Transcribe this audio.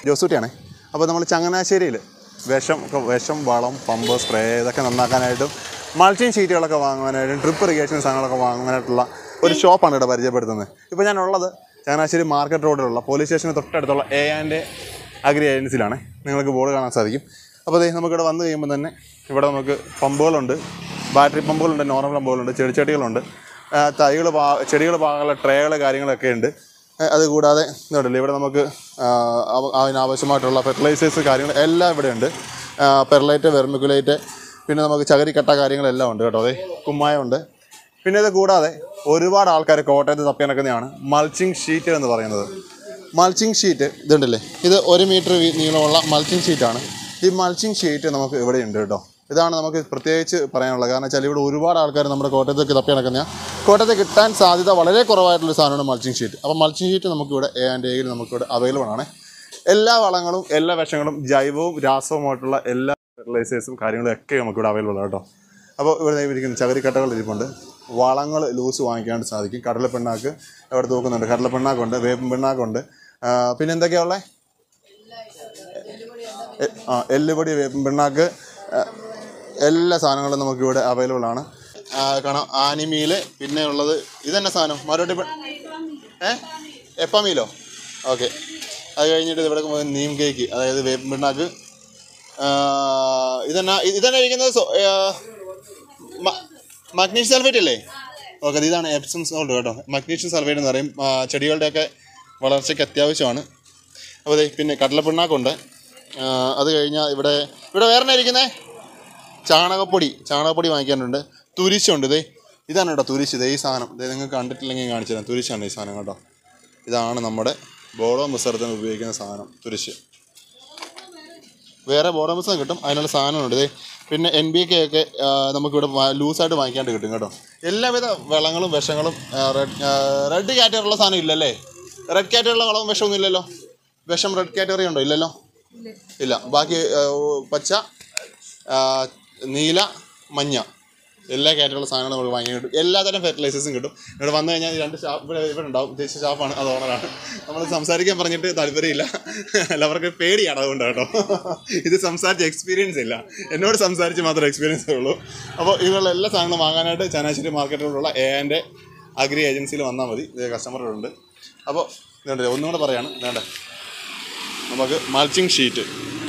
ജോസൂട്ടിയാണേ അപ്പോൾ നമ്മൾ ചങ്ങനാശ്ശേരിയിൽ വിഷം ഒക്കെ വിഷം വളം പമ്പ് സ്പ്രേ ഇതൊക്കെ നന്നാക്കാനായിട്ടും മൾച്ചിങ് ഷീറ്റുകളൊക്കെ വാങ്ങാനായിട്ടും ഡ്രിപ്പ് ഇറിഗേഷൻ സാധനങ്ങളൊക്കെ വാങ്ങാനായിട്ടുള്ള ഒരു ഷോപ്പാണ് ഇവിടെ പരിചയപ്പെടുത്തുന്നത് ഇപ്പോൾ ഞാൻ ഉള്ളത് ചങ്ങനാശ്ശേരി മാർക്കറ്റ് റോഡിലുള്ള പോലീസ് സ്റ്റേഷന് തൊട്ടടുത്തുള്ള എ ആൻഡ് അഗ്രി ഏജൻസിയിലാണ് നിങ്ങൾക്ക് ബോർഡ് കാണാൻ സാധിക്കും അപ്പോൾ ദേ നമുക്കിവിടെ വന്നു കഴിയുമ്പോൾ തന്നെ ഇവിടെ നമുക്ക് പമ്പുകളുണ്ട് ബാറ്ററി പമ്പുകളുണ്ട് നോർമൽ പമ്പുകളുണ്ട് ചെടിച്ചട്ടികളുണ്ട് തൈകൾ പാ ചെടികൾ പാകാനുള്ള ട്രേകൾ കാര്യങ്ങളൊക്കെ ഉണ്ട് ഏ, അതുകൂടാതെ ഇതുണ്ടല്ലോ ഇവിടെ നമുക്ക് ആ, അവ- അതിനാവശ്യമായിട്ടുള്ള ഫെർട്ടിലൈസേഴ്സ് കാര്യങ്ങൾ എല്ലാം ഇവിടെ ഉണ്ട് പെർലൈറ്റ് വെർമിക്കുലേറ്റ് പിന്നെ നമുക്ക് ചകിരിക്കട്ട കാര്യങ്ങളെല്ലാം ഉണ്ട് കേട്ടോ അതെ കുമ്മായമുണ്ട് പിന്നെ ഇത് കൂടാതെ ഒരുപാട് ആൾക്കാർ കോട്ടയത്ത് തപ്പി നടക്കുന്നതാണ് മൾച്ചിങ് ഷീറ്റ് എന്ന് പറയുന്നത് മൾച്ചിങ് ഷീറ്റ് ഇതുണ്ടല്ലേ ഇത് ഒരു മീറ്റർ നീളമുള്ള മൾച്ചിങ് ഷീറ്റാണ് ഈ മൾച്ചിങ് ഷീറ്റ് നമുക്ക് ഇവിടെ ഉണ്ട് കേട്ടോ ഇതാണ് നമുക്ക് പ്രത്യേകിച്ച് പറയാനുള്ളത് കാരണം വെച്ചാൽ ഇവിടെ ഒരുപാട് ആൾക്കാർ നമ്മുടെ കോട്ടയത്തേക്ക് തപ്പി നടക്കുന്ന കോട്ടയത്ത് കിട്ടാൻ സാധ്യത വളരെ കുറവായിട്ടുള്ള സാധനമാണ് മൾച്ചിങ് ഷീറ്റ് അപ്പോൾ മൾച്ചിങ് ഷീറ്റ് നമുക്കിവിടെ എ ആൻഡ് എയിൽ നമുക്കിവിടെ അവൈലബിൾ ആണ് എല്ലാ വളങ്ങളും എല്ലാ വിഷങ്ങളും ജൈവവും രാസവുമായിട്ടുള്ള എല്ലാ ഫെർട്ടിലൈസേഴ്സും കാര്യങ്ങളും ഒക്കെ നമുക്കിവിടെ അവൈലബിൾ ആണ് കേട്ടോ അപ്പോൾ ഇവിടെ ഇരിക്കുന്ന ചകരിക്കട്ടകൾ ഇരിപ്പുണ്ട് വളങ്ങൾ ലൂസ് വാങ്ങിക്കാണ്ട് സാധിക്കും കടലപ്പിണ്ണാക്ക് ഇവിടെ തൂക്കുന്നുണ്ട് കടലപ്പിണ്ണാക്കുണ്ട് വേപ്പൻ പിണ്ണാക്കുണ്ട് ആ, പിന്നെ എന്തൊക്കെയാ ഉള്ളത് എ- ആ എല്ലുപൊടി വേപ്പൻ പിണ്ണാക്ക് ആ, എല്ലാ സാധനങ്ങളും നമുക്കിവിടെ അവൈലബിൾ ആണ് ആ, കാണാം ആനിമീല് പിന്നെ ഉള്ളത് ഇതന്നെ സാധനം മറുപടി ഏ എപ്പാമീലോ ഓക്കെ അത് കഴിഞ്ഞിട്ട് ഇവിടെ പോകുന്നത് നീം കേക്ക് അതായത് വേപ്പൻ പിണ്ണാക്ക് ആ, ഇതെന്നാ ഇതെന്നാ ഇരിക്കുന്നത് സോ- ആ, മ- മഗ്നീഷ്യം സൾഫേറ്റ് അല്ലേ ഓക്കെ ഇതാണ് എപ്സം സോൾട്ട് കേട്ടോ മഗ്നീഷ്യം സൾഫേറ്റ് എന്ന് പറയും ആ, ചെടികളുടെയൊക്കെ വളർച്ചയ്ക്ക് അത്യാവശ്യമാണ് അപ്പോൾ ദേ പിന്നെ കടലപ്പിണ്ണാക്കുണ്ട് ആ, അത് കഴിഞ്ഞാൽ ഇവിടെ ഇവിടെ വേറെ എന്നാ ഇരിക്കുന്നത് ചാണകപ്പൊടി ചാണകപ്പൊടി വാങ്ങിക്കാനുണ്ട് തുരിശുണ്ട് ഇതേ ഇതാണ് കേട്ടോ തുരിശ് ഇതേ ഈ സാധനം ഇതേ നിങ്ങൾക്ക് കണ്ടിട്ടില്ലെങ്കിൽ കാണിച്ചു തരാം തുരിശാണ് ഈ സാധനം കേട്ടോ ഇതാണ് നമ്മുടെ ബോഡോ മിശ്രത്തിന് ഉപയോഗിക്കുന്ന സാധനം തുരിശ് വേറെ ബോഡോ മിശ്രം കിട്ടും അതിനുള്ള സാധനമുണ്ട് ഇതേ പിന്നെ എൻ ബി കെ ഒക്കെ ആ, നമുക്കിവിടെ വാ- ലൂസായിട്ട് വാങ്ങിക്കാണ്ട് കിട്ടും കേട്ടോ എല്ലാവിധ വളങ്ങളും വിഷങ്ങളും ആ, റെഡ് ആ, റെഡ് കാറ്റഗറിയുള്ള സാധനം ഇല്ലല്ലേ റെഡ് കാറ്റഗറിയുള്ള വളവും വിഷമൊന്നും ഇല്ലല്ലോ വിഷം റെഡ് കാറ്റഗറി ഉണ്ടോ ഇല്ലല്ലോ ഇല്ല ബാക്കി ആ, ഓ, പച്ച ആ, നീല മഞ്ഞ എല്ലാ കാറ്റഗറിയുള്ള സാധനങ്ങളും നമുക്ക് വാങ്ങി കിട്ടും എല്ലാതരം ഫെർട്ടിലൈസേഴ്സും കിട്ടും ഇവിടെ വന്നു കഴിഞ്ഞാൽ ഈ രണ്ട് ഷാപ്പ് ഇവിടെ ഇവിടെ ഉണ്ടാവും ഉദ്ദേശിച്ച ഷാപ്പാണ് അത് ഓണറാണ് നമ്മൾ സംസാരിക്കാൻ പറഞ്ഞിട്ട് താല്പര്യമില്ല എല്ലാവർക്കും പേടിയാണ് അതുകൊണ്ട് കേട്ടോ ഇത് സംസാരിച്ച എക്സ്പീരിയൻസ് ഇല്ല എന്നോട് സംസാരിച്ച് മാത്രമേ എക്സ്പീരിയൻസ് ഉള്ളൂ അപ്പോൾ ഇവരുടെ എല്ലാ സാധനങ്ങളും വാങ്ങാനായിട്ട് ചങ്ങനാശ്ശേരി മാർക്കറ്റിലുള്ള എ ആൻഡ് അഗ്രി ഏജൻസിയിൽ വന്നാൽ മതി ഇത് കസ്റ്റമറുണ്ട് അപ്പോൾ ഇതുണ്ട് ഒന്നുകൂടെ പറയാണ് വേണ്ടേ നമുക്ക് മൾച്ചിങ് ഷീറ്റ്